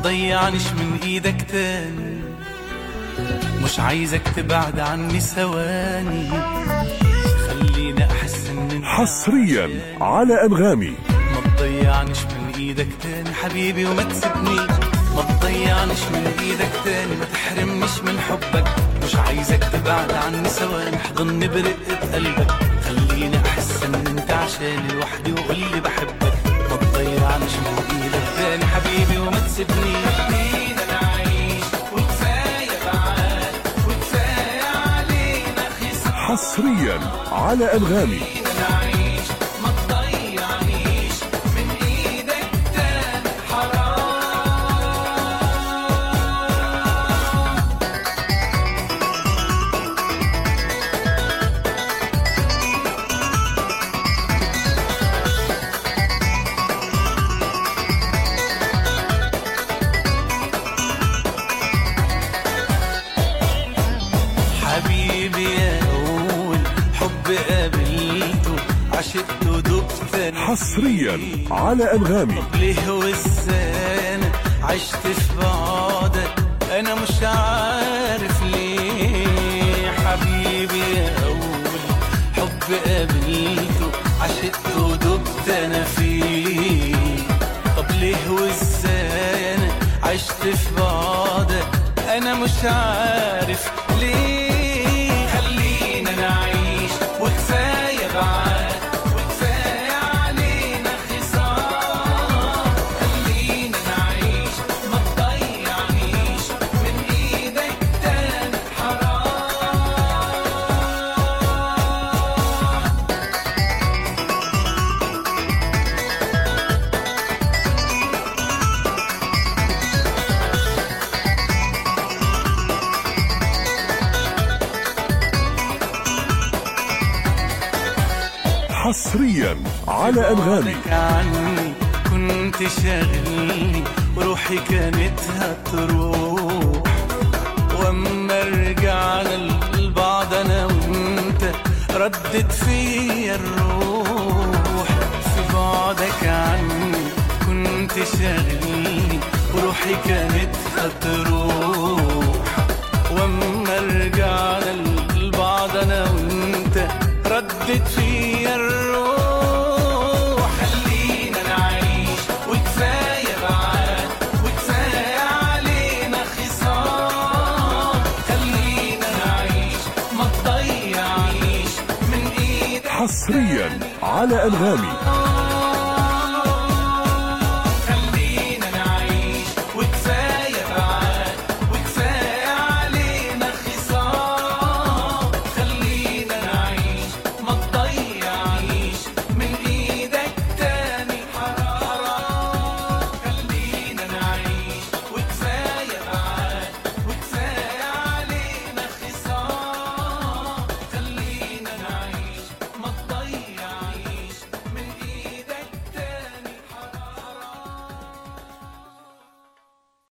تضيعنيش من ايدك تاني مش عايزك تبعد عني ثواني خليني احس ان انت حصريا على أنغامي ما تضيعنيش من ايدك تاني حبيبي وما تسيبنيش ما تضيعنيش من ايدك تاني ما تحرمنيش من حبك مش عايزك تبعد عني ثواني احضني برقة قلبك خليني احس ان انت عشاني لوحدي وقول لي بحبك ما تضيعنيش من ايدك تاني حبيبي وما تسيبنيش خلينا نعيش وكفايه بعاد وكفايه علينا خصام حصريا على أنغامي نعيش ما تضيعنيش من ايدك تاني حرام حبيبي يا اول حب قابلته عشقت ودبت أنا حصريا فيه. على أنغامي طب ليه وازاي انا عشت في بعدك انا مش عارف ليه حبيبي يا اول حب قابلته عشقت ودبت انا فيه طب ليه وازاي انا عشت في بعدك انا مش عارف ليه خلينا نعيش وكفايه بعاد وكفايه علينا خصام خلينا نعيش ما تضيعنيش من ايدك تاني حرام حصريا على أنغامي بعدك عني كنت شاغلني وروحي كانت هتروح واما رجعنا لبعض انا وانت ردت فيا الروح في بعدك عني كنت شاغلني وروحي كانت هتروح واما رجعنا لبعض انا وانت ردت فيا الروح خلينا نعيش وكفايه بعاد وكفايه علينا خصام خلينا نعيش ما تضيعنيش من ايدك حصريا على أنغامي